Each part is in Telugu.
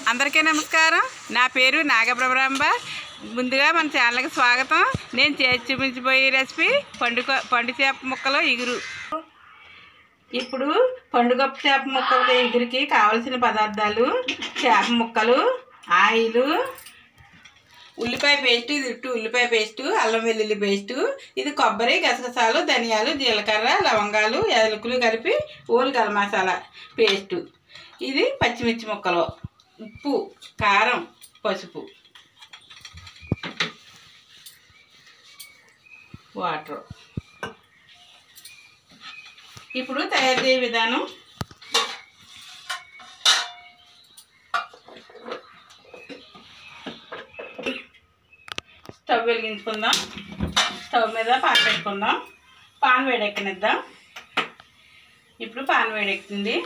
అందరికీ నమస్కారం నా పేరు నాగప్రభరాంబ ముందుగా మన ఛానల్కి స్వాగతం నేను చేసి చూపించబోయే రెసిపీ పండు పండు చేప ముక్కలు ఇగురు ఇప్పుడు పండుగ చేప ముక్కల ఇగురికి కావలసిన పదార్థాలు చేప ముక్కలు ఆయిల్ ఉల్లిపాయ పేస్ట్ ఇది ఇటు ఉల్లిపాయ పేస్ట్ అల్లం వెల్లుల్లి పేస్ట్ ఇది కొబ్బరి గసగసాలు ధనియాలు జీలకర్ర లవంగాలు యాలకులు కలిపి ఓలు గరం మసాలా పేస్ట్ ఇది పచ్చిమిర్చి ముక్కలు ఉప్పు కారం పసుపు వాటర్ ఇప్పుడు తయారు చేయ విధానం స్టవ్ వెలిగించుకుందాం స్టవ్ మీద పాన్ పెట్టుకుందాం పాన్ వేడెక్కనిద్దాం ఇప్పుడు పాన్ వేడెక్కింది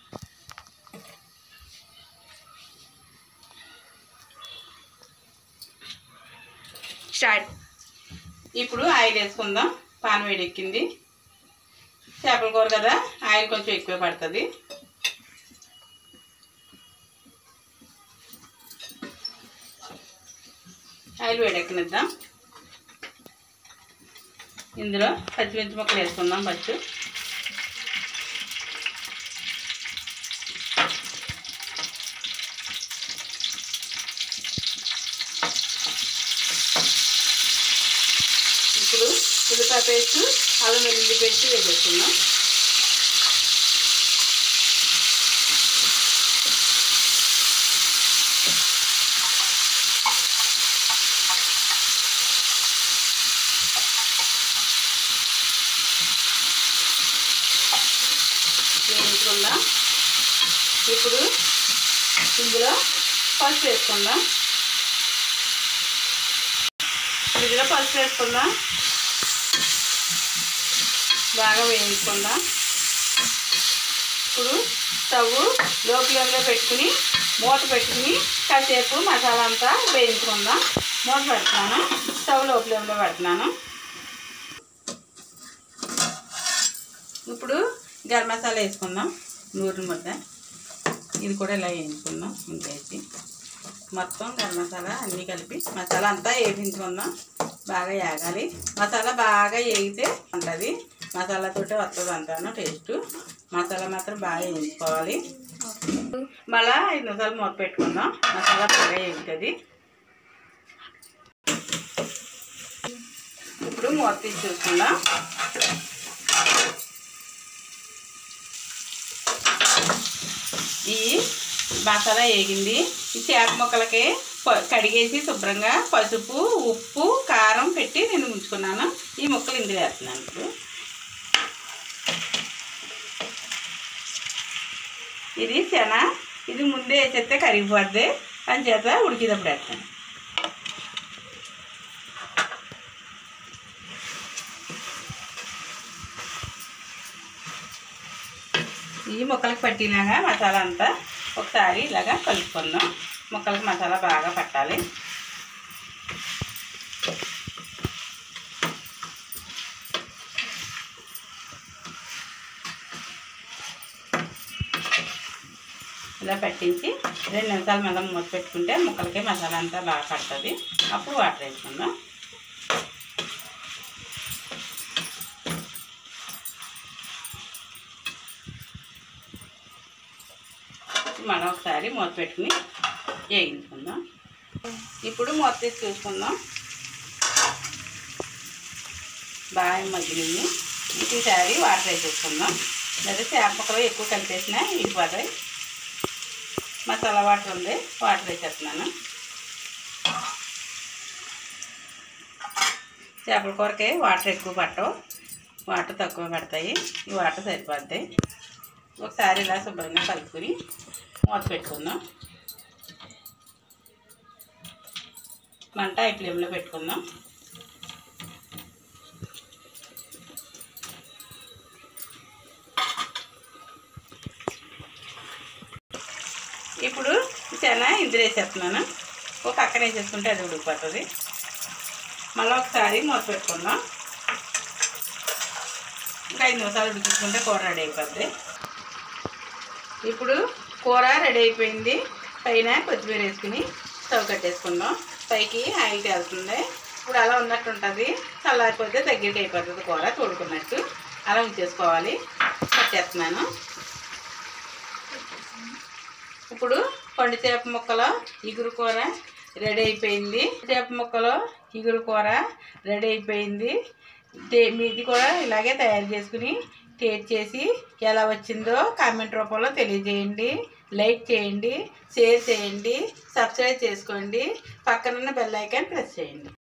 స్టార్ట్ ఇప్పుడు ఆయిల్ వేసుకుందాం పాన్ వేడెక్కింది చేపల కూర కదా ఆయిల్ కొంచెం ఎక్కువ పడుతుంది ఆయిల్ వేడెక్కనిద్దాం ఇందులో పచ్చిమిర్చి ముక్కలు వేసుకుందాం ఫస్ట్ ఇప్పుడు ఉల్లిపాయ పేస్ట్ అల్లం వెల్లుల్లి పేస్ట్ వేసేసుకుందాం వేయించుకుందాం ఇప్పుడు ఇందులో పసుపు వేసుకుందాం ఇందులో పసుపు వేసుకుందాం బాగా వేయించుకుందాం ఇప్పుడు స్టవ్ లో ఫ్లేమ్లో పెట్టుకుని మూత పెట్టుకుని కాసేపు మసాలా అంతా వేయించుకుందాం మూత పెడుతున్నాను స్టవ్ లో ఫ్లేమ్లో పెడుతున్నాను ఇప్పుడు గరం మసాలా వేసుకుందాం నూరు ముద్ద ఇది కూడా ఇలా వేయించుకుందాం ఇంకేసి మొత్తం గరం మసాలా అన్నీ కలిపి మసాలా అంతా వేయించుకుందాం బాగా వేగాలి మసాలా బాగా వేగితే ఉంటుంది మసాలాతోటే వస్తుంది అంతాను టేస్ట్ మసాలా మాత్రం బాగా వేయించుకోవాలి మళ్ళా ఐదు నిమిషాలు మూత పెట్టుకుందాం మసాలా బాగా వేగుతుంది ఇప్పుడు మూత తీసి చూసుకుందాం ఈ మసాలా వేగింది ఈ చేప ముక్కలకి ప- కడిగేసి శుభ్రంగా పసుపు ఉప్పు కారం పెట్టి నేను ఉంచుకున్నాను ఈ ముక్కలు ఇందులో వేస్తున్నాను ఇప్పుడు ఇది శన ఇది ముందే వేసేస్తే కరిగిపోద్ది అని చేత ఉడికినప్పుడు వేస్తాను ఈ ముక్కలకు పట్టినాగా మసాలా అంతా ఒకసారి ఇలాగా కలుపుకుందాం ముక్కలకు మసాలా బాగా పట్టాలి ఇలా పట్టించి రెండు నిమిషాలు మళ్ళీ మూత పెట్టుకుంటే ముక్కలకి మసాలా అంతా బాగా పడుతుంది అప్పుడు వాటర్ వేసుకుందాం మనం ఒకసారి మూత పెట్టుకుని వేయించుకుందాం ఇప్పుడు మూత తీసి చూసుకుందాం బాగా మగ్గినవి ఈసారి వాటర్ వేసేసుకుందాం లేదా చేప ముక్కలు ఎక్కువ కలిపేసినా ఇడిపోతాయి మసాలా వాటర్ ఉంది వాటర్ వేసేస్తున్నాను చేపల కూరకి వాటర్ ఎక్కువ పట్టవు వాటర్ తక్కువ పడతాయి ఈ వాటర్ సరిపోద్ది ఒకసారి ఇలా శుభ్రంగా కలుపుకొని మూత పెట్టుకుందాం మంట ఈ ఫ్లేమ్లో పెట్టుకుందాం ఇప్పుడు చెన ఇందులో వేసేస్తున్నాను ఒక పక్కన వేసేసుకుంటే అది ఉడికిపోతుంది మళ్ళీ ఒకసారి మూత పెట్టుకుందాం ఇంకా ఐదు నిమిషాలు ఉడికించుకుంటే కూర రెడీ అయిపోద్ది ఇప్పుడు కూర రెడీ అయిపోయింది పైన కొత్తిమీర వేసుకుని స్టవ్ కట్టేసుకుందాం పైకి ఆయిల్ తేలుతుంది ఇప్పుడు అలా ఉన్నట్టు ఉంటుంది చల్లారిపోతే దగ్గరికి అయిపోతుంది కూర తోడుకున్నట్టు అలా ఉంచేసుకోవాలి కట్టేస్తున్నాను ఇప్పుడు పండు చేప ముక్కలో ఇగురు కూర రెడీ అయిపోయింది చేప ముక్కలో ఇగురు కూర రెడీ అయిపోయింది టే- మీది కూడా ఇలాగే తయారు చేసుకుని టేస్ట్ చేసి ఎలా వచ్చిందో కామెంట్ రూపంలో తెలియజేయండి లైక్ చేయండి షేర్ చేయండి సబ్స్క్రైబ్ చేసుకోండి పక్కనున్న బెల్ ఐకాన్ ప్రెస్ చేయండి